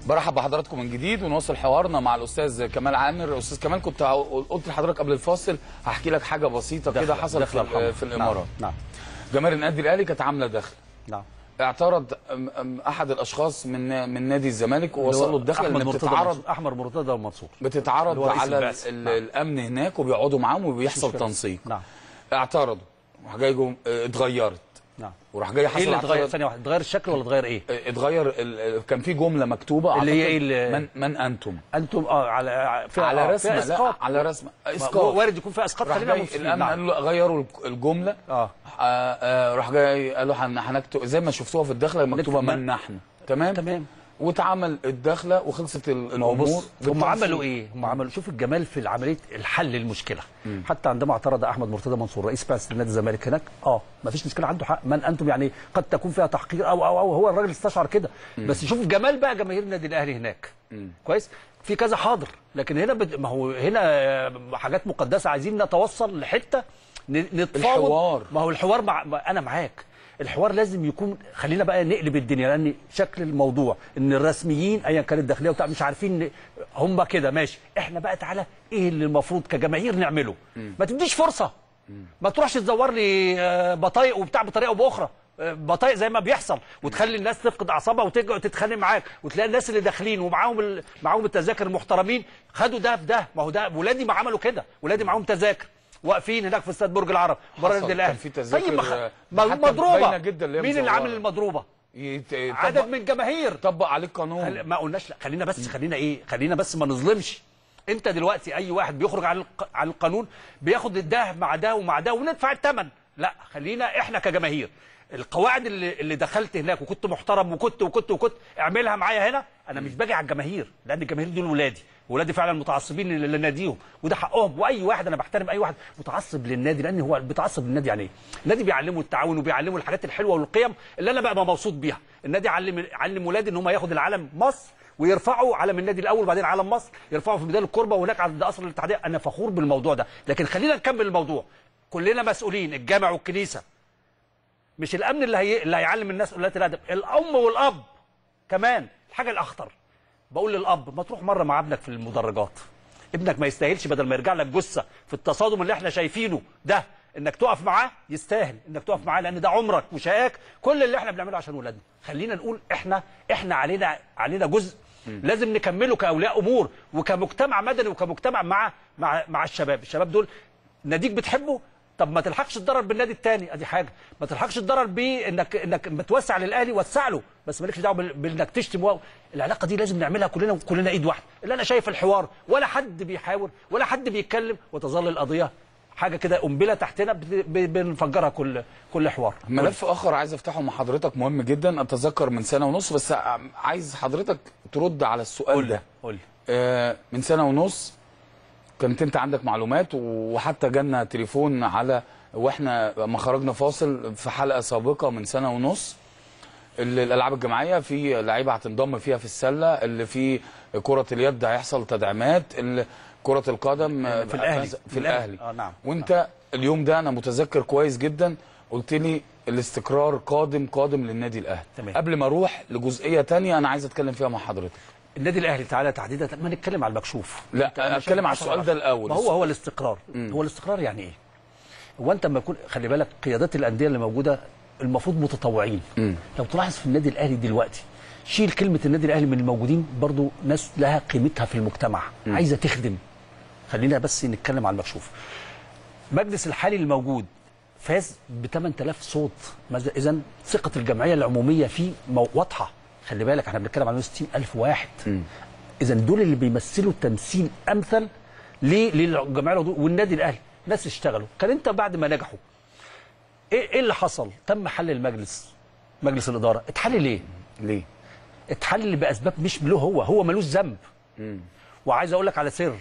برحب بحضراتكم من جديد ونواصل حوارنا مع الاستاذ كمال عامر استاذ كمال كنت هقول- قلت لحضرتك قبل الفاصل هحكي لك حاجه بسيطه كده دخلة- حصلت دخلة في, الحمراء. في الامارات نعم جماهير النادي الاهلي كانت عامله دخل نعم اعترض أم- أم احد الاشخاص من من نادي الزمالك ووصل له الدخل احمد اللي مرتضى بتتعرض منصور- احمد مرتضى منصور بتتعرض اللي هو رئيس على ال- البعثة. ال- نعم. الامن هناك وبيقعدوا معاهم وبيحصل مشكلة. تنسيق نعم اعترضوا راح جاي جم- اه، اتغيرت نعم وراح جاي ايه حصل اللي اتغير اعتراض ثانيه واحده اتغير الشكل ولا اتغير ايه اه، اتغير ال- كان في جمله مكتوبه اللي هي أعتقد ايه اللي- من من انتم انتم اه على فيها على آه، رسمه فيها لا اسقاط على رسمه ما- اسقاط وارد يكون فيها اسقاط راح خلينا جاي منصفين الامن قال نعم له غيروا الك- الجمله اه آه، آه، راح جاي قال له هن- هنكتب زي ما شفتوها في الدخله مكتوبه نكتب من نحن تمام تمام واتعمل الدخله وخلصت ال- ما هو الامور بص هم بالتنسيق. عملوا ايه؟ هم عملوا شوف الجمال في عمليه الحل المشكله حتى عندما اعترض احمد مرتضى منصور رئيس بعثه نادي الزمالك هناك اه ما فيش مشكله عنده حق من انتم يعني قد تكون فيها تحقير او او او هو الراجل استشعر كده بس شوف جمال بقى جماهير النادي الاهلي هناك كويس في كذا حاضر لكن هنا بد... ما هو هنا آه، حاجات مقدسه عايزين نتوصل لحته ن- نتفاوض الحوار. ما هو الحوار مع ما انا معاك الحوار لازم يكون خلينا بقى نقلب الدنيا لان شكل الموضوع ان الرسميين ايا كانت الداخليه وبتاع مش عارفين ن- هم كده ماشي احنا بقى تعالى ايه اللي المفروض كجماهير نعمله ما تديش فرصه ما تروحش تزور لي آه، بطايق وبتاع بطريقه او باخرى آه، بطايق زي ما بيحصل وتخلي الناس تفقد اعصابها وترجع تتخانق معاك وتلاقي الناس اللي داخلين ومعاهم ال... معاهم التذاكر المحترمين خدوا ده في ده ما هو ده ولادي ما عملوا كده ولادي معاهم تذاكر واقفين هناك في استاد برج العرب بره حصل. النادي الاهلي كان في تذاكر، طيب ما خ- آه، ما حتى باينة مضروبه جدا اللي هي مين اللي مزورة. عامل المضروبه يت- عدد يطبق- من الجماهير طبق عليه القانون خل- ما قلناش لا خلينا بس خلينا ايه خلينا بس ما نظلمش انت دلوقتي اي واحد بيخرج عن الق- عن القانون بياخد ده مع ده ومع ده وندفع الثمن لا خلينا احنا كجماهير القواعد اللي اللي دخلت هناك وكنت محترم وكنت وكنت وكنت اعملها معايا هنا انا مش باجي على الجماهير لان الجماهير دول ولادي ولادي فعلا متعصبين ل- لناديهم وده حقهم واي واحد انا بحترم اي واحد متعصب للنادي لان هو بيتعصب للنادي يعني ايه؟ النادي بيعلمه التعاون وبيعلمه الحاجات الحلوه والقيم اللي انا بقى مبسوط بيها النادي علم علم ولادي ان هم ياخد العلم مصر ويرفعوا علم النادي الاول وبعدين علم مصر يرفعوا في ميدان الكربه وهناك عند قصر الاتحاديه انا فخور بالموضوع ده لكن خلينا نكمل الموضوع كلنا مسؤولين الجامع والكنيسه مش الامن اللي هي... اللي هيعلم الناس قلات الادب الام والاب كمان الحاجه الاخطر بقول للاب ما تروح مره مع ابنك في المدرجات ابنك ما يستاهلش بدل ما يرجع لك جثه في التصادم اللي احنا شايفينه ده انك تقف معاه يستاهل انك تقف معاه لان ده عمرك وشقاك كل اللي احنا بنعمله عشان ولادنا خلينا نقول احنا احنا علينا علينا جزء لازم نكمله كاولياء امور وكمجتمع مدني وكمجتمع مع مع مع الشباب الشباب دول ناديك بتحبه طب ما تلحقش تضرر بالنادي الثاني ادي حاجه ما تلحقش تضرر بيه انك انك بتوسع للاهلي وسع له بس مالكش دعوه بال- بانك تشتم و- العلاقه دي لازم نعملها كلنا وكلنا ايد واحده اللي انا شايف الحوار ولا حد بيحاور ولا حد بيتكلم وتظل القضيه حاجه كده قنبله تحتنا بت- ب- بنفجرها كل كل حوار ملف اخر عايز افتحه مع حضرتك مهم جدا اتذكر من سنه ونص بس عايز حضرتك ترد على السؤال قول ده لي قول لي آه، من سنه ونص كنت انت عندك معلومات وحتى جالنا تليفون على واحنا ما خرجنا فاصل في حلقه سابقه من سنه ونص ال- الالعاب الجماعيه في لعيبه هتنضم فيها في السله اللي في كره اليد هيحصل تدعيمات ال- كره القدم آه، في الأهلي. في الاهلي آه، نعم. وانت اليوم ده انا متذكر كويس جدا قلت لي الاستقرار قادم قادم للنادي الاهلي تمام. قبل ما اروح لجزئيه تانية انا عايز اتكلم فيها مع حضرتك النادي الاهلي تعالى تحديدا ما نتكلم على المكشوف لا، أنت- أنا أتكلم شايف على عشرة السؤال على ده عشرة. الأول. ما هو هو الاستقرار هو الاستقرار يعني ايه هو انت لما يكون خلي بالك قيادات الانديه اللي موجوده المفروض متطوعين لو تلاحظ في النادي الاهلي دلوقتي شيل كلمه النادي الاهلي من الموجودين برضو ناس لها قيمتها في المجتمع عايزه تخدم خلينا بس نتكلم على المكشوف مجلس الحالي الموجود فاز ب 8000 صوت اذا ثقه الجمعيه العموميه فيه مو- واضحه خلي بالك احنا بنتكلم عن 60000 واحد اذا دول اللي بيمثلوا تمثيل امثل ليه للجمعيه العضويه والنادي الاهلي ناس اشتغلوا كان انت بعد ما نجحوا ايه ايه اللي حصل تم حل المجلس مجلس الاداره اتحل ليه ليه اتحل باسباب مش له هو هو ملوش ذنب وعايز اقول لك على سر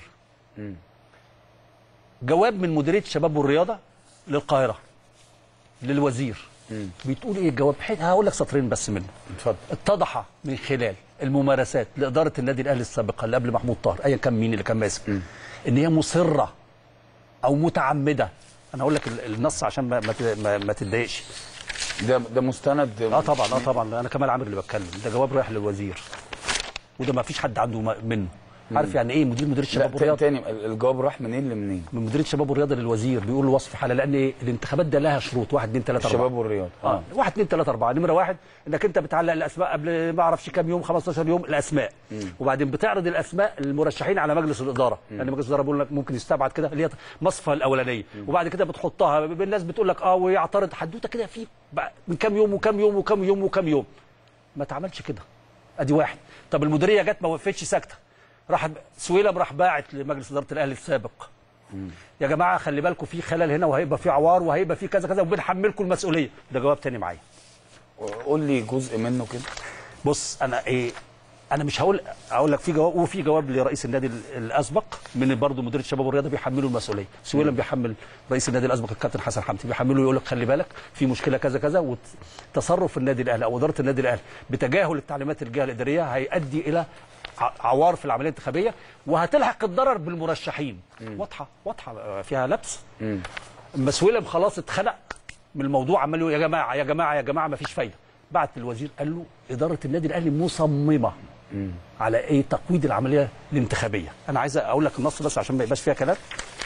جواب من مديريه الشباب والرياضه للقاهره للوزير بتقول ايه الجواب بحيث هقول لك سطرين بس منه اتفضل اتضح من خلال الممارسات لاداره النادي الاهلي السابقه اللي قبل محمود طاهر ايا كان مين اللي كان ماسك ان هي مصره او متعمده انا هقول لك ال- النص عشان ما ما ت- ما, ما تتضايقش ده ده مستند اه طبعا اه طبعا انا كمال عامر اللي بتكلم ده جواب رايح للوزير وده ما فيش حد عنده م- منه عارف يعني ايه مدير مديريه لا الشباب تا- والرياضه تاني ال- الجواب راح منين لمنين من مديريه الشباب والرياضه للوزير بيقول له وصف حاله لان إيه؟ الانتخابات ده لها شروط واحد اثنين ثلاثه الشباب اربعه والرياضه اه واحد اثنين ثلاثه اربعه نمره واحد انك انت بتعلق الاسماء قبل ما اعرفش كام يوم 15 يوم الاسماء وبعدين بتعرض الاسماء المرشحين على مجلس الاداره لان يعني مجلس الاداره بيقول لك ممكن يستبعد كده اللي هي مصفى الاولانيه وبعد كده بتحطها الناس بتقول لك اه ويعترض حدوته كده في بقى من كام يوم وكام يوم وكام يوم وكام يوم ما اتعملش كده ادي واحد طب المديريه جت ما وقفتش ساكته راح سويلم راح باعت لمجلس اداره الاهلي السابق يا جماعه خلي بالكم في خلل هنا وهيبقى في عوار وهيبقى في كذا كذا وبنحملكم المسؤوليه ده جواب تاني معايا قول لي جزء منه كده بص انا ايه انا مش هقول اقول لك في جواب وفي جواب لرئيس النادي ال- الاسبق من برضه مدير الشباب والرياضه بيحملوا المسؤوليه سويلم بيحمل رئيس النادي الاسبق الكابتن حسن حمدي بيحمله يقول لك خلي بالك في مشكله كذا كذا وتصرف النادي الاهلي او اداره النادي الاهلي بتجاهل التعليمات الجهه الاداريه هيؤدي الى ع- عوار في العمليه الانتخابيه وهتلحق الضرر بالمرشحين واضحه واضحه فيها لبس اما سويلم خلاص اتخنق من الموضوع عمال يقول يا جماعه يا جماعه يا جماعه ما فيش فايده بعت الوزير قال له اداره النادي الاهلي مصممه على ايه تقويض العمليه الانتخابيه انا عايز اقول لك النص بس عشان ما يبقاش فيها كلام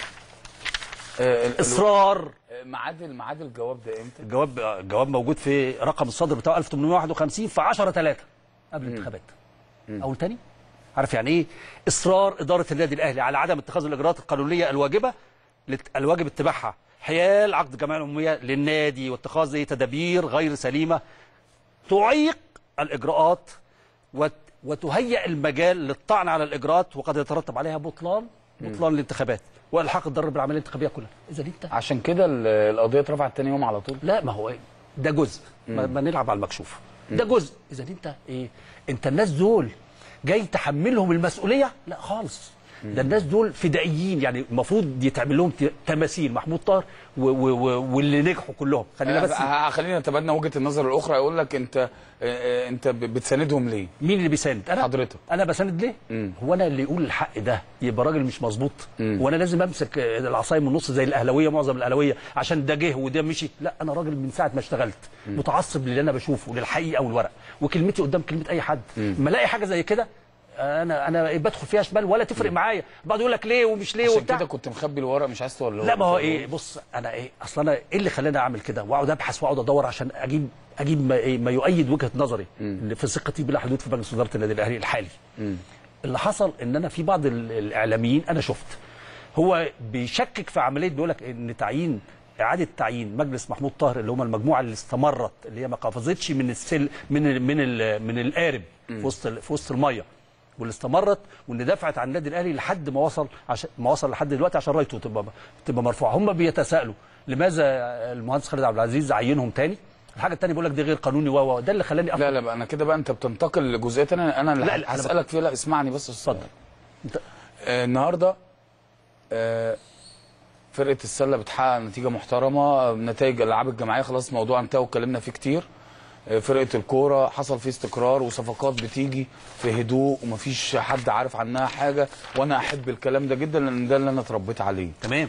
آه، ال- اصرار آه، ميعاد ميعاد الجواب ده امتى؟ الجواب الجواب موجود في رقم الصدر بتاعه 1851 في 10 3 قبل الانتخابات اقول تاني عارف يعني ايه اصرار اداره النادي الاهلي على عدم اتخاذ الاجراءات القانونيه الواجبه لت- الواجب اتباعها حيال عقد الجمعيه العموميه للنادي واتخاذ إيه تدابير غير سليمه تعيق الاجراءات وت- وتهيئ المجال للطعن على الاجراءات وقد يترتب عليها بطلان بطلان الانتخابات والحاق الضرر بالعمليه الانتخابيه كلها اذا انت عشان كده ال- القضيه اترفعت تاني يوم على طول لا ما هو إيه؟ ده جزء ما, ما نلعب على المكشوف ده جزء اذا انت ايه انت الناس دول جاي تحملهم المسؤوليه لا خالص ده الناس دول فدائيين يعني المفروض يتعمل لهم ت- تماثيل محمود طاهر و- و- و- واللي نجحوا كلهم خلينا بس آه، خلينا نتبادل وجهه النظر الاخرى يقول لك انت آه، آه، انت ب- بتساندهم ليه؟ مين اللي بيساند انا حضرتك. انا بساند ليه مم. هو انا اللي يقول الحق ده يبقى راجل مش مظبوط وانا لازم امسك آه، العصايه من النص زي الاهلاويه معظم الاهلاويه عشان ده جه وده مشي لا انا راجل من ساعه ما اشتغلت متعصب للي انا بشوفه للحقيقه والورق وكلمتي قدام كلمه اي حد ما الاقي حاجه زي كده انا انا إيه بدخل فيها شمال ولا تفرق معايا بعد يقول لك ليه ومش ليه عشان وبتاع كده كنت مخبي الورق مش عايز توليه لا ما هو ايه بص انا ايه اصل انا ايه اللي خلاني اعمل كده واقعد ابحث واقعد ادور عشان اجيب اجيب ما, إيه ما يؤيد وجهه نظري اللي في ثقتي بلا حدود في مجلس اداره النادي الاهلي الحالي اللي حصل ان انا في بعض ال- الاعلاميين انا شفت هو بيشكك في عمليه بيقول لك ان تعيين اعاده تعيين مجلس محمود طاهر اللي هم المجموعه اللي استمرت اللي هي ما قفزتش من السل من ال من ال من القارب في وسط ال- في وسط الميه واللي استمرت واللي دفعت عن النادي الاهلي لحد ما وصل عشان ما وصل لحد دلوقتي عشان رايته تبقى تبقى مرفوعه هم بيتساءلوا لماذا المهندس خالد عبد العزيز عينهم تاني الحاجه الثانيه بيقول لك ده غير قانوني و و- ده اللي خلاني لا لا بقى انا كده بقى انت بتنتقل لجزئيات انا انا اللي لا، لا، أنا هسالك فيها لا اسمعني بس اتفضل انت آه، النهارده آه، فرقه السله بتحقق نتيجه محترمه آه، نتائج الالعاب الجماعيه خلاص الموضوع انتهى واتكلمنا فيه كتير آه، فرقه الكوره حصل فيه استقرار وصفقات بتيجي في هدوء ومفيش حد عارف عنها حاجه وانا احب الكلام ده جدا لان ده اللي انا اتربيت عليه تمام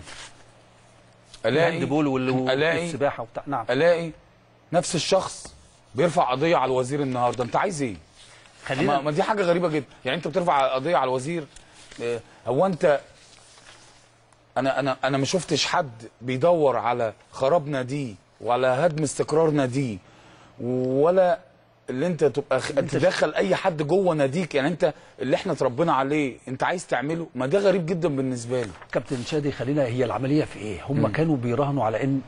الاقي الهاند بول وال- الاقي والسباحه وبتاع نعم الاقي نفس الشخص بيرفع قضيه على الوزير النهارده انت عايز ايه؟ ما, خلينا ما دي حاجه غريبه جدا يعني انت بترفع قضيه على الوزير آه، هو انت انا انا انا ما شفتش حد بيدور على خراب ناديه وعلى هدم استقرار ناديه ولا اللي انت تبقى خ... تدخل اي حد جوه ناديك يعني انت اللي احنا اتربينا عليه انت عايز تعمله ما ده غريب جدا بالنسبه لي كابتن شادي خلينا هي العمليه في ايه؟ هم كانوا بيراهنوا على ان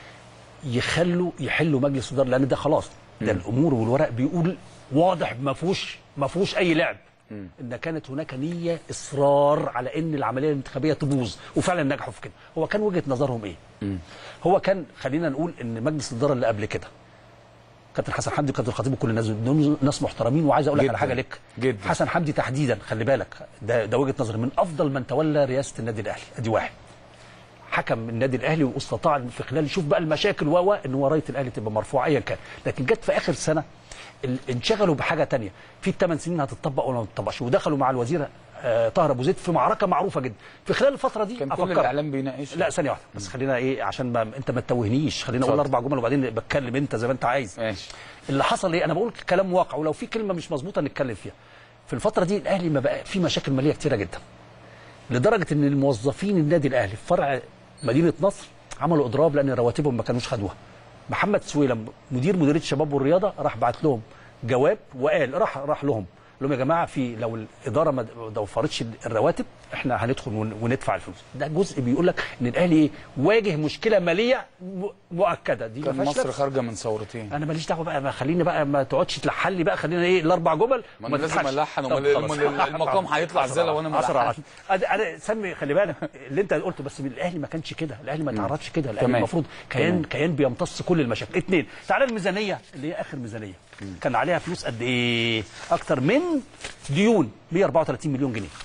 يخلوا يحلوا مجلس الاداره لان ده خلاص ده الامور والورق بيقول واضح ما فيهوش ما فيهوش اي لعب ان كانت هناك نيه اصرار على ان العمليه الانتخابيه تبوظ وفعلا نجحوا في كده هو كان وجهه نظرهم ايه هو كان خلينا نقول ان مجلس الاداره اللي قبل كده كابتن حسن حمدي وكابتن الخطيب وكل الناس دول ناس محترمين وعايز اقول لك جداً. على حاجه لك جداً. حسن حمدي تحديدا خلي بالك ده ده وجهه نظري من افضل من تولى رئاسه النادي الاهلي ادي واحد حكم النادي الاهلي واستطاع في خلال شوف بقى المشاكل و ان هو رايه الاهلي تبقى مرفوعه ايا كان لكن جت في اخر سنه ال- انشغلوا بحاجه تانية في الثمان سنين هتطبق ولا ما تطبقش ودخلوا مع الوزير آه، طاهر ابو زيد في معركه معروفه جدا في خلال الفتره دي كان كل أفكرك. الاعلام بيناقش لا ثانيه واحده بس خلينا ايه عشان ما انت ما تتوهنيش خلينا اقول اتفضل. اربع جمل وبعدين بتكلم انت زي ما انت عايز ماشي اللي حصل ايه انا بقول كلام واقع ولو في كلمه مش مظبوطه نتكلم فيها في الفتره دي الاهلي ما بقى في مشاكل ماليه كتيره جدا لدرجه ان الموظفين النادي الاهلي في فرع مدينه نصر عملوا اضراب لان رواتبهم ما كانوش خدوها محمد سويلم مدير مديريه الشباب والرياضه راح بعت لهم جواب وقال راح راح لهم قال لهم يا جماعه في لو الاداره ما ما وفرتش الرواتب احنا هندخل ون- وندفع الفلوس ده جزء بيقول لك ان الاهلي ايه واجه مشكله ماليه م- مؤكده دي ما كان فيهاش مصر لبس. خارجه من ثورتين انا ماليش دعوه بقى ما خليني بقى ما تقعدش تلحن لي بقى خلينا ايه الاربع جمل ما وما أنا لازم تضحكش. ألحن، طب أمال- خلاص. أمال المقام هيطلع إزاي لو أنا ما عشرة على لحنتش؟ عشرة. انا انا سمي خلي بالك اللي انت قلته بس الاهلي ما كانش كده الاهلي ما تعرضش كده الاهلي تمام. المفروض كيان تمام. كيان بيمتص كل المشاكل اثنين تعالى الميزانيه اللي هي اخر ميزانيه كان عليها فلوس قد ايه اكتر من ديون 134 مليون جنيه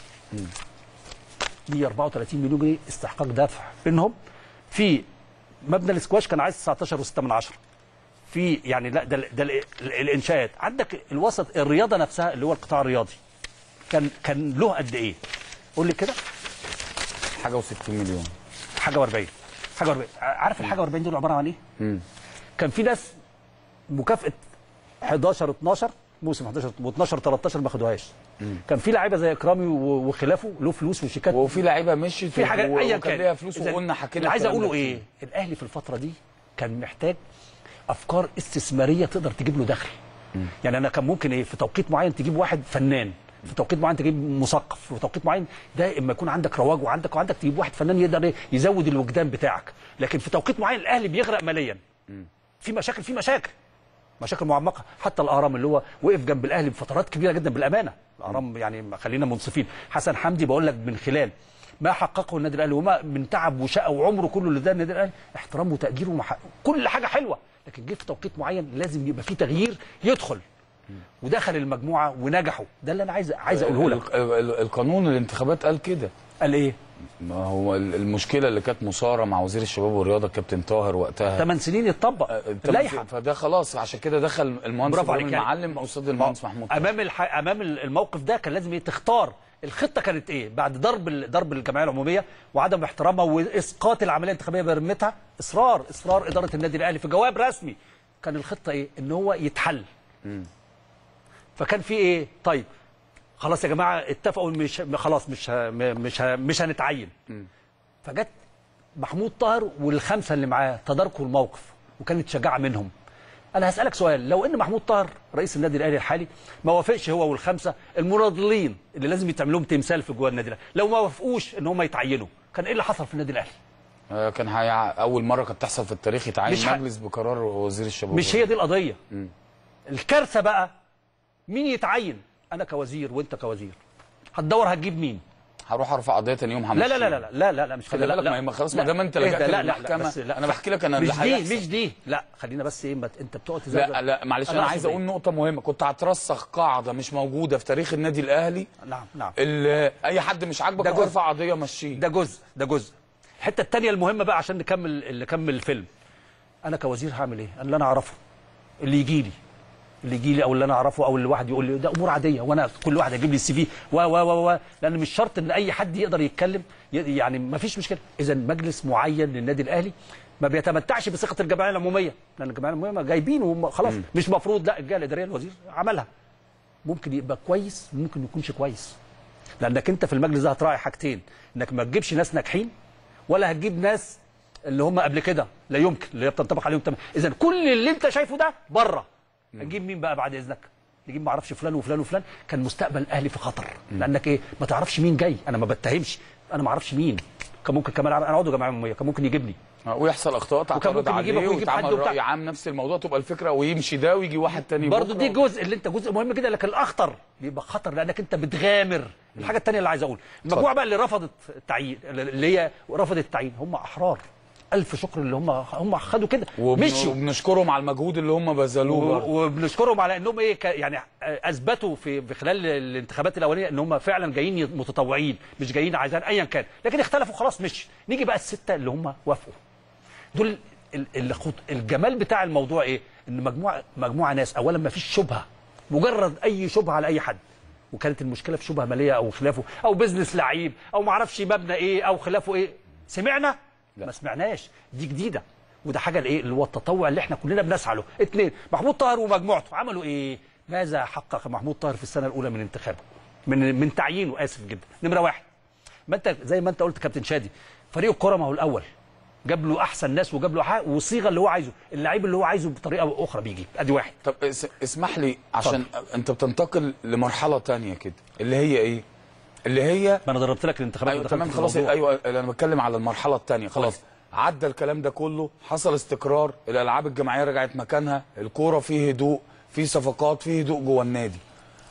134 مليون جنيه استحقاق دفع منهم في مبنى الاسكواش كان عايز 19 و6 من عشرة في يعني لا ده, ال- ده ال- ال- الانشاءات عندك الوسط الرياضه نفسها اللي هو القطاع الرياضي كان كان له قد ايه قول لي كده حاجه و60 مليون حاجه و40 حاجه و40 عارف الحاجه و40 دول عباره عن ايه مم. كان في ناس مكافاه 11 12 موسم 11 و12 13 ما خدوهاش كان في لعيبه زي اكرامي و- وخلافه له فلوس وشيكات وفي لعيبه مشيت في حاجه و- ايا وكان كان ليها فلوس إذن وقلنا حكينا اللي عايز الكلام اقوله ده ايه الاهلي في الفتره دي كان محتاج افكار استثماريه تقدر تجيب له دخل يعني انا كان ممكن ايه في توقيت معين تجيب واحد فنان في توقيت معين تجيب مثقف في توقيت معين ده اما يكون عندك رواج وعندك وعندك تجيب واحد فنان يقدر إيه؟ يزود الوجدان بتاعك لكن في توقيت معين الاهلي بيغرق ماليا في مشاكل في مشاكل مشاكل معمقه حتى الاهرام اللي هو وقف جنب الاهلي بفترات كبيره جدا بالامانه الاهرام يعني خلينا منصفين حسن حمدي بقول لك من خلال ما حققه النادي الاهلي وما من تعب وشقى وعمره كله اللي ده النادي الاهلي احترام وتقدير ومح... كل حاجه حلوه لكن جه في توقيت معين لازم يبقى في تغيير يدخل ودخل المجموعه ونجحوا ده اللي انا عايز عايز اقوله لك ال- ال- القانون الانتخابات قال كده قال ايه ما هو ال- المشكله اللي كانت مثاره مع وزير الشباب والرياضه الكابتن طاهر وقتها 8 سنين يتطبق طب اللائحه فده خلاص عشان كده دخل المهندس برافو ابراهيم عليك يعني. المعلم قصاد المهندس محمود طاهر. امام الح... امام الموقف ده كان لازم إيه؟ تختار الخطه كانت ايه بعد ضرب ال... ضرب الجمعيه العموميه وعدم احترامها واسقاط العمليه الانتخابيه برمتها اصرار اصرار اداره النادي الاهلي في جواب رسمي كان الخطه ايه ان هو يتحل فكان في ايه طيب خلاص يا جماعه اتفقوا مش خلاص مش ه... م- مش ه... مش هنتعين فجت محمود طاهر والخمسه اللي معاه تداركوا الموقف وكانت شجاعه منهم انا هسالك سؤال لو ان محمود طاهر رئيس النادي الاهلي الحالي ما وافقش هو والخمسه المناضلين اللي لازم يتعمل لهم تمثال في جوه النادي الاهلي لو ما وافقوش ان هم يتعينوا كان ايه اللي حصل في النادي الاهلي آه، كان هي اول مره كانت تحصل في التاريخ يتعين مش ح- مجلس بقرار وزير الشباب مش هي دي القضيه الكارثه بقى مين يتعين انا كوزير وانت كوزير هتدور هتجيب مين هروح ارفع قضيه تاني يوم لا لا لا لا لا لا لا مش خلي كده لا بالك لا ما هي خلاص لا. ما دام انت اهدى، لجأت لا لا لا للمحكمة، بس لا أنا بحكي لك أنا اللي مش دي هيحصل. مش دي لا خلينا بس ايه ما ت- انت بتقعد تزود لا لا معلش انا أقصد عايز إيه؟ اقول نقطه مهمه كنت هترسخ قاعده مش موجوده في تاريخ النادي الاهلي نعم نعم اللي اي حد مش عاجبك ده روح جزء. ارفع قضيه مشيه ده جزء ده جزء الحته الثانيه المهمه بقى عشان نكمل نكمل الفيلم انا كوزير هعمل ايه اللي انا اعرفه اللي يجي لي اللي يجي لي او اللي انا اعرفه او اللي واحد يقول لي ده امور عاديه وانا كل واحد يجيب لي السي في و و و و لان مش شرط ان اي حد يقدر يتكلم ي- يعني ما فيش مشكله اذا مجلس معين للنادي الاهلي ما بيتمتعش بثقه الجمعيه العموميه لان الجمعيه العموميه ما جايبينه وهم- خلاص مش مفروض لا الجهه الاداريه الوزير عملها ممكن يبقى كويس ممكن ما يكونش كويس لانك انت في المجلس ده هتراعي حاجتين انك ما تجيبش ناس ناجحين ولا هتجيب ناس اللي هم قبل كده لا يمكن اللي هي بتنطبق عليهم تمام اذا كل اللي انت شايفه ده بره هنجيب مين بقى بعد اذنك نجيب ما اعرفش فلان وفلان وفلان كان مستقبل الاهلي في خطر لانك ايه ما تعرفش مين جاي انا ما بتهمش انا ما اعرفش مين كان ممكن كمان انا عضو جمعيه عموميه كان ممكن يجيبني آه، ويحصل اخطاء تعترض ممكن عليه يجيبك ويجيب حد ويتعمل وبتاع. راي عام نفس الموضوع تبقى الفكره ويمشي ده ويجي واحد تاني برضه بكرة. دي جزء اللي انت جزء مهم جدا لكن الاخطر بيبقى خطر لانك انت بتغامر الحاجه الثانيه اللي عايز اقول المجموعه بقى اللي رفضت التعيين اللي هي رفضت التعيين هم احرار الف شكر اللي هم هم خدوا كده وبن- مشوا وبنشكرهم على المجهود اللي هم بذلوه برضه. و- وبنشكرهم على انهم ايه ك- يعني اثبتوا في في خلال الانتخابات الاولانيه ان هم فعلا جايين متطوعين مش جايين عايزين ايا كان لكن اختلفوا خلاص مش نيجي بقى السته اللي هم وافقوا دول ال- اللي خط... الجمال بتاع الموضوع ايه ان مجموعه مجموعه ناس اولا ما فيش شبهه مجرد اي شبهه على اي حد وكانت المشكله في شبهه ماليه او خلافه او بزنس لعيب او ما اعرفش مبنى ايه او خلافه ايه سمعنا لا. ما سمعناش دي جديده وده حاجه الايه اللي هو التطوع اللي احنا كلنا بنسعى له اثنين محمود طاهر ومجموعته عملوا ايه ماذا حقق محمود طاهر في السنه الاولى من انتخابه من من تعيينه اسف جدا نمره واحد ما انت زي ما انت قلت كابتن شادي فريق الكره ما هو الاول جاب له احسن ناس وجاب له حق والصيغه اللي هو عايزه اللعيب اللي هو عايزه بطريقه اخرى بيجي ادي واحد طب اس- اسمح لي عشان انت بتنتقل لمرحله تانية كده اللي هي ايه اللي هي ما انا ضربت لك الانتخابات ايوه ودخلت تمام في خلاص الموضوع. ايوه انا بتكلم على المرحله الثانيه خلاص عدى الكلام ده كله حصل استقرار الالعاب الجماعيه رجعت مكانها الكوره فيه هدوء في صفقات فيه هدوء جوه النادي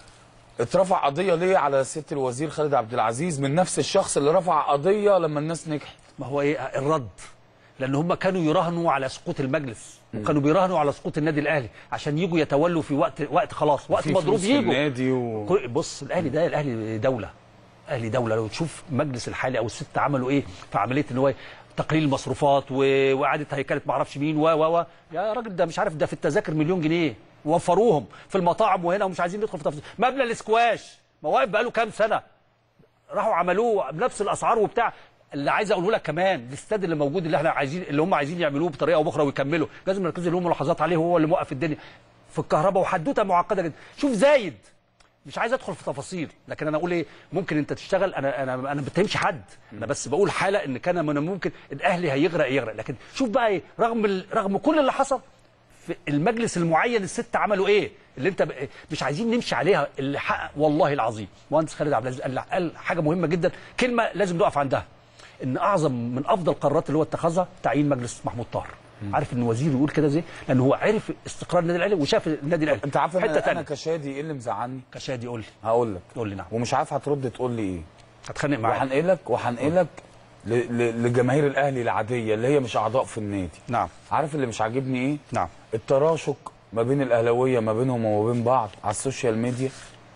اترفع قضيه ليه على سياده الوزير خالد عبد العزيز من نفس الشخص اللي رفع قضيه لما الناس نجحت ما هو ايه الرد لان هم كانوا يراهنوا على سقوط المجلس وكانوا بيراهنوا على سقوط النادي الاهلي عشان يجوا يتولوا في وقت وقت خلاص وقت في مضروب فلوس في يجوا النادي و... كل- بص الاهلي ده الاهلي دوله اهلي دوله لو تشوف مجلس الحالي او الست عملوا ايه في عمليه ان هو تقليل المصروفات و- واعاده هيكله ما اعرفش مين و و و يا راجل ده مش عارف ده في التذاكر مليون جنيه وفروهم في المطاعم وهنا ومش عايزين ندخل في تفاصيل مبنى الاسكواش ما واقف بقاله كام سنه راحوا عملوه بنفس الاسعار وبتاع اللي عايز اقوله لك كمان الاستاد اللي موجود اللي احنا عايزين اللي هم عايزين يعملوه بطريقه او باخرى ويكملوا لازم نركز لهم ملاحظات عليه هو اللي موقف الدنيا في الكهرباء وحدوته معقده جدا شوف زايد مش عايز ادخل في تفاصيل لكن انا اقول ايه ممكن انت تشتغل انا انا انا ما بتهمش حد انا بس بقول حاله ان كان من الممكن الاهلي هيغرق يغرق لكن شوف بقى ايه رغم ال- رغم كل اللي حصل في المجلس المعين الست عملوا ايه اللي انت ب... مش عايزين نمشي عليها اللي حقق والله العظيم مهندس خالد عبد العزيز قال, قال حاجه مهمه جدا كلمه لازم نقف عندها ان اعظم من افضل القرارات اللي هو اتخذها تعيين مجلس محمود طاهر عارف ان وزير يقول كده ازاي لان هو عرف استقرار النادي الاهلي وشاف النادي الاهلي انت عارف ان حته انا, ثانيه أنا كشادي ايه اللي مزعلني كشادي قول لي هقول لك قول لي نعم ومش عارف هترد تقول لي ايه هتخانق معاك وهنقلك وهنقلك ل- ل- لجماهير الاهلي العاديه اللي هي مش اعضاء في النادي نعم عارف اللي مش عاجبني ايه نعم التراشق ما بين الاهلاويه ما بينهم وما بين بعض على السوشيال ميديا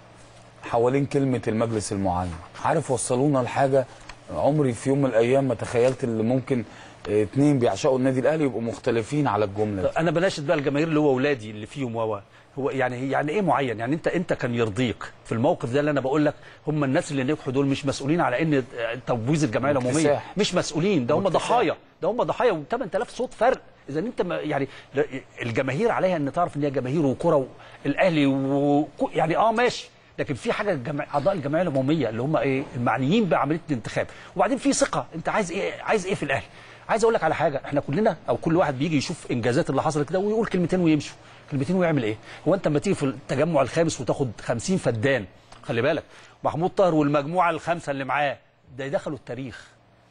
حوالين كلمه المجلس المعين عارف وصلونا لحاجه عمري في يوم من الايام ما تخيلت اللي ممكن اه، اتنين بيعشقوا النادي الاهلي يبقوا مختلفين على الجمله دي. انا بناشد بقى الجماهير اللي هو اولادي اللي فيهم هو هو يعني يعني ايه معين يعني انت انت كان يرضيك في الموقف ده اللي انا بقول لك هم الناس اللي نجحوا دول مش مسؤولين على ان تبويظ الجمعيه العموميه مكتساح. مش مسؤولين ده هم مكتساح. ضحايا ده هم ضحايا و8000 صوت فرق اذا انت ما يعني لا- الجماهير عليها ان تعرف ان هي جماهير وكره الاهلي و... يعني اه ماشي لكن في حاجه الجمع... اعضاء الجمعيه العموميه اللي هم ايه المعنيين بعمليه الانتخاب وبعدين في ثقه انت عايز ايه عايز ايه في الاهلي عايز اقول لك على حاجه احنا كلنا او كل واحد بيجي يشوف انجازات اللي حصلت كده ويقول كلمتين ويمشوا كلمتين ويعمل ايه هو انت لما تيجي في التجمع الخامس وتاخد 50 فدان خلي بالك محمود طاهر والمجموعه الخامسه اللي معاه ده يدخلوا التاريخ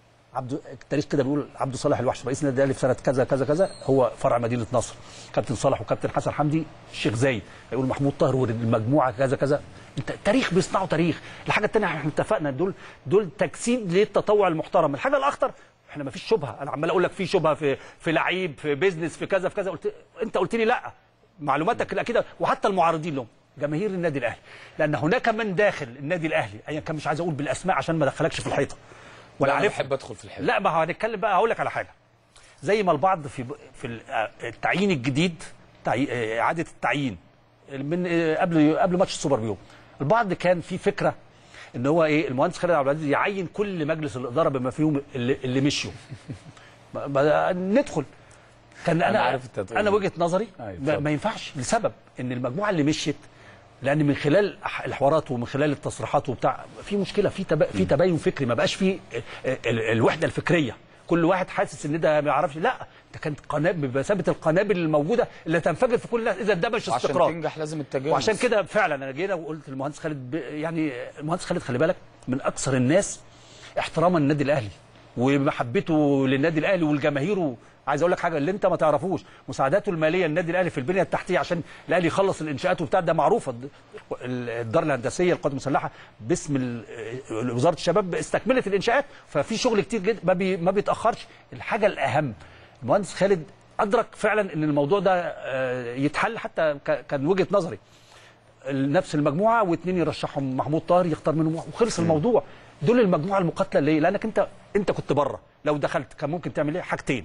عبد التاريخ كده بيقول عبد صالح الوحش رئيس النادي الاهلي في سنه كذا كذا كذا هو فرع مدينه نصر كابتن صالح وكابتن حسن حمدي الشيخ زايد يقول محمود طاهر والمجموعه كذا كذا انت تاريخ بيصنعوا تاريخ الحاجه الثانيه احنا اتفقنا دول دول تجسيد للتطوع المحترم الحاجه الاخطر احنا ما فيش شبهه انا عمال اقول لك في شبهه في في لعيب في بيزنس في كذا في كذا قلت انت قلت لي لا معلوماتك الاكيده وحتى المعارضين لهم جماهير النادي الاهلي لان هناك من داخل النادي الاهلي ايا كان مش عايز اقول بالاسماء عشان ما ادخلكش في الحيطه ولا لا، انا عارف بحب ادخل في الحلم لا ما هو هنتكلم بقى هقول لك على حاجه زي ما البعض في في التعيين الجديد تعي- اعاده التعيين من قبل قبل ماتش السوبر بيوم البعض كان في فكره ان هو ايه المهندس خالد عبد العزيز يعين كل مجلس الاداره بما فيهم اللي, اللي مشيوا ما- ما- ندخل كان انا أنا عارف أنت هتقول انا إيه. وجهه نظري أيوة، ما, اتفضل. ما ينفعش لسبب ان المجموعه اللي مشيت لان من خلال أح- الحوارات ومن خلال التصريحات وبتاع في مشكله في تبا في تباين فكري ما بقاش في ال- ال- الوحده الفكريه كل واحد حاسس ان ده ما يعرفش لا ده كانت قنابل بمثابه القنابل الموجوده اللي تنفجر في كل الناس اذا ده مش عشان استقرار تنجح لازم التجاوز وعشان كده فعلا انا جينا وقلت المهندس خالد ب... يعني المهندس خالد خلي بالك من اكثر الناس احتراما للنادي الاهلي ومحبته للنادي الاهلي والجماهير عايز اقول لك حاجه اللي انت ما تعرفوش مساعداته الماليه للنادي الاهلي في البنيه التحتيه عشان الاهلي يخلص الانشاءات وبتاع ده معروفه الدار الهندسيه القوات المسلحه باسم ال- وزاره الشباب استكملت الانشاءات ففي شغل كتير جدا ما, بي... ما بيتاخرش الحاجه الاهم المهندس خالد ادرك فعلا ان الموضوع ده آه، يتحل حتى ك- كان وجهه نظري نفس المجموعه واثنين يرشحهم محمود طاهر يختار منهم واحد وخلص الموضوع دول المجموعه المقاتله ليه؟ لانك انت انت كنت بره لو دخلت كان ممكن تعمل ايه؟ حاجتين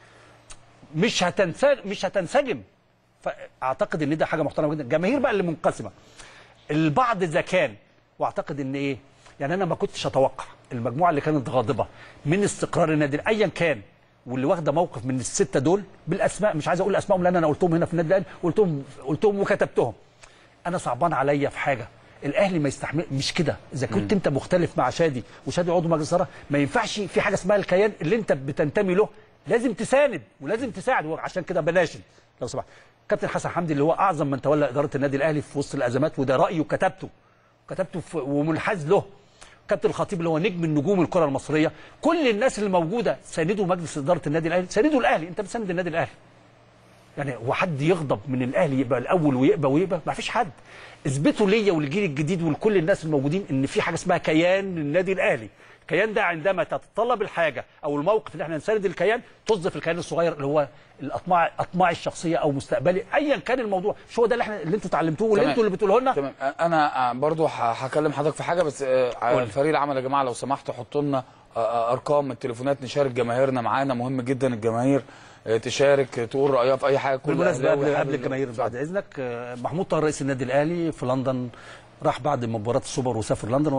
مش هتنسجم مش هتنسجم فاعتقد ان ده حاجه محترمه جدا الجماهير بقى اللي منقسمه البعض اذا كان واعتقد ان ايه يعني انا ما كنتش اتوقع المجموعه اللي كانت غاضبه من استقرار النادي ايا كان واللي واخده موقف من السته دول بالاسماء مش عايز اقول اسمائهم لان انا قلتهم هنا في النادي الاهلي قلتهم قلتهم وكتبتهم انا صعبان عليا في حاجه الاهلي ما يستحمل مش كده اذا كنت انت مختلف مع شادي وشادي عضو مجلس الاداره ما ينفعش في حاجه اسمها الكيان اللي انت بتنتمي له لازم تساند ولازم تساعد وعشان كده بناشد لو سمحت كابتن حسن حمدي اللي هو اعظم من تولى اداره النادي الاهلي في وسط الازمات وده رايي وكتبته كتبته في- ومنحاز له كابتن الخطيب اللي هو نجم النجوم الكره المصريه كل الناس اللي موجوده ساندوا مجلس اداره النادي الاهلي ساندوا الاهلي انت بتساند النادي الاهلي يعني هو حد يغضب من الاهلي يبقى الاول ويقبى ويقبى ما فيش حد اثبتوا ليا والجيل الجديد ولكل الناس الموجودين ان في حاجه اسمها كيان للنادي الاهلي الكيان ده عندما تتطلب الحاجه او الموقف اللي احنا نساند الكيان تصدف الكيان الصغير اللي هو الاطماع اطماع الشخصيه او مستقبلي ايا كان الموضوع مش هو ده اللي احنا اللي انتوا اتعلمتوه واللي تمام. انتوا اللي بتقولوه لنا تمام انا برضو ه- هكلم حضرتك في حاجه بس آه، قول. فريق العمل يا جماعه لو سمحتوا حطوا لنا آه، آه، ارقام التليفونات نشارك جماهيرنا معانا مهم جدا الجماهير آه، تشارك تقول رايها في اي حاجه كل بالمناسبه أهلاوي قبل حابب- قبل الجماهير بعد اذنك آه، محمود طاهر رئيس النادي الاهلي في لندن راح بعد مباراه السوبر وسافر لندن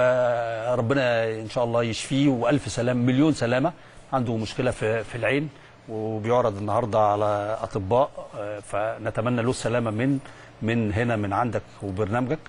فربنا ان شاء الله يشفيه والف سلام مليون سلامه عنده مشكله في في العين وبيعرض النهارده على اطباء آه، فنتمنى له السلامه من من هنا من عندك وبرنامجك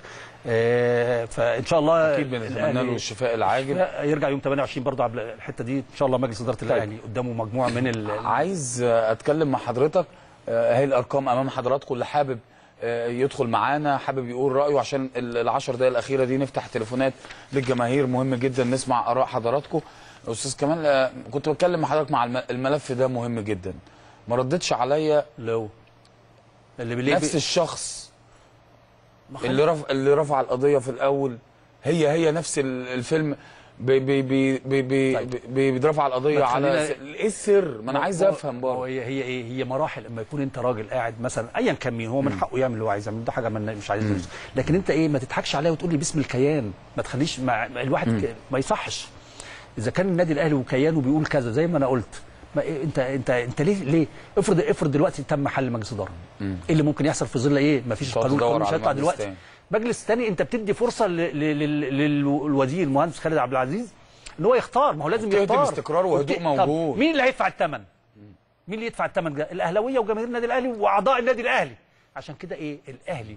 آه، فان شاء الله اكيد بنتمنى له الأهلي- الشفاء العاجل يرجع يوم 28 برضه قبل الحته دي ان شاء الله مجلس اداره الاهلي قدامه مجموعه من ال- عايز آه، اتكلم مع حضرتك آه، اهي الارقام امام حضراتكم اللي حابب آه، يدخل معانا حابب يقول رايه عشان ال- العشر دقائق الاخيره دي نفتح تليفونات للجماهير مهم جدا نسمع اراء حضراتكم استاذ كمال آه، كنت بتكلم مع حضرتك مع الم- الملف ده مهم جدا ما ردتش عليا لو اللي بليه نفس الشخص اللي رفع اللي رفع القضيه في الاول هي هي نفس ال- الفيلم بي بي بي بي بي طيب. بي- بي بيرفع القضيه ما على تخلينا- س- ايه السر ما انا عايز هو- افهم هو برضه هي هي ايه هي مراحل اما يكون انت راجل قاعد مثلا ايا كان مين هو من حقه يعمل اللي هو عايز يعمله ده حاجه من مش عايز يدرس. لكن انت ايه ما تضحكش عليا وتقول لي باسم الكيان ما تخليش مع الواحد ك- ما يصحش اذا كان النادي الاهلي وكيانه بيقول كذا زي ما انا قلت ما إيه انت انت انت ليه ليه افرض افرض دلوقتي تم حل مجلس اداره ايه اللي ممكن يحصل في ظل ايه ما فيش تقعد قانون تدور قانون مش على هيطلع مجلس دلوقتي تاني. مجلس تاني انت بتدي فرصه ل- ل- لل- للوزير المهندس خالد عبد العزيز ان هو يختار ما هو لازم وبتهدم يختار استقرار وهدوء وبت- موجود. طب مين اللي هيدفع الثمن مين اللي يدفع الثمن ده الاهلاويه وجماهير النادي الاهلي واعضاء النادي الاهلي عشان كده ايه الاهلي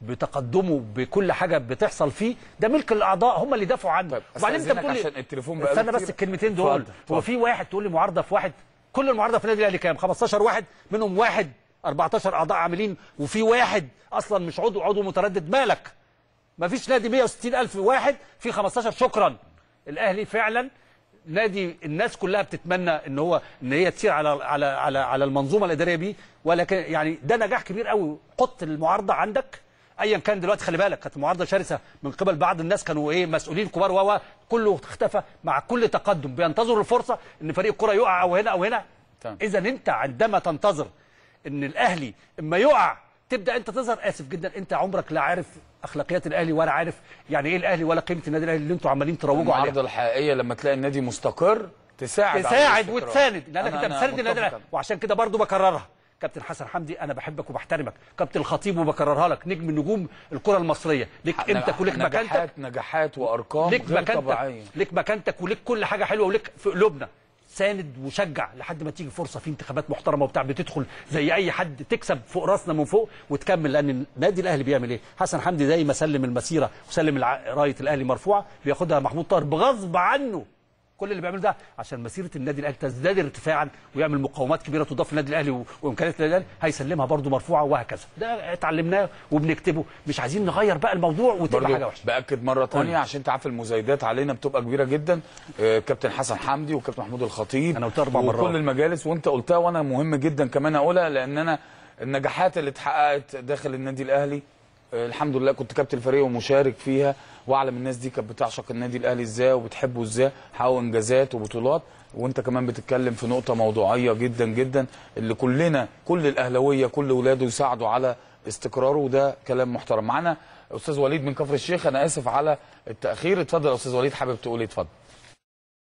بتقدمه بكل حاجه بتحصل فيه ده ملك الاعضاء هم اللي دافعوا عنه طيب، وبعدين انت أستأذنك بتقول لي عشان التليفون بقى استنى كتير. بس الكلمتين دول اتفضل، هو اتفضل. في واحد تقول لي معارضه في واحد كل المعارضه في النادي الاهلي كام 15 واحد منهم واحد 14 اعضاء عاملين وفي واحد اصلا مش عضو عضو متردد مالك ما فيش نادي 160 ألف واحد في 15 شكرا الأهلي فعلا نادي الناس كلها بتتمنى ان هو ان هي تسير على على على على المنظومه الاداريه بيه ولكن يعني ده نجاح كبير قوي حط المعارضه عندك ايا كان دلوقتي خلي بالك كانت معارضه شرسه من قبل بعض الناس كانوا ايه مسؤولين كبار و كله اختفى مع كل تقدم بينتظروا الفرصه ان فريق الكره يقع او هنا او هنا تمام. اذا انت عندما تنتظر ان الاهلي اما يقع تبدا انت تظهر اسف جدا انت عمرك لا عارف اخلاقيات الاهلي ولا عارف يعني ايه الاهلي ولا قيمه النادي الاهلي اللي انتوا عمالين تروجوا عليها المعارضه الحقيقيه لما تلاقي النادي مستقر تساعد على تساعد الاستقرار. وتساند لانك أنا- انت أنا بتساند النادي متفق. الاهلي وعشان كده برضو بكررها كابتن حسن حمدي انا بحبك وبحترمك كابتن الخطيب وبكررها لك نجم نجوم الكره المصريه ليك قيمتك وليك مكانتك نجاحات نجاحات وارقام ليك غير مكانتك طبيعيه ليك مكانتك وليك كل حاجه حلوه وليك في قلوبنا ساند وشجع لحد ما تيجي فرصه في انتخابات محترمه وبتاع بتدخل زي اي حد تكسب فوق راسنا من فوق وتكمل لان النادي الاهلي بيعمل ايه؟ حسن حمدي زي ما سلم المسيره وسلم الع- رايه الاهلي مرفوعه بياخدها محمود طاهر بغصب عنه كل اللي بيعمله ده عشان مسيره النادي الاهلي تزداد ارتفاعا ويعمل مقاومات كبيره تضاف للنادي الاهلي و- وامكانيات النادي الاهلي هيسلمها برده مرفوعه وهكذا ده اتعلمناه وبنكتبه مش عايزين نغير بقى الموضوع وتبقى حاجه برضو وحشه باكد مره تانية عشان انت عارف المزايدات علينا بتبقى كبيره جدا آه، كابتن حسن حمدي وكابتن محمود الخطيب أنا قلتها أربع مرات. وكل المجالس وانت قلتها وانا مهم جدا كمان اقولها لان انا النجاحات اللي اتحققت داخل النادي الاهلي آه، الحمد لله كنت كابتن الفريق ومشارك فيها واعلم الناس دي كانت بتعشق النادي الاهلي ازاي وبتحبه ازاي حققوا انجازات وبطولات وانت كمان بتتكلم في نقطه موضوعيه جدا جدا اللي كلنا كل الاهلاويه كل ولاده يساعدوا على استقراره وده كلام محترم معانا استاذ وليد من كفر الشيخ انا اسف على التاخير اتفضل يا استاذ وليد حابب تقول إيه؟ اتفضل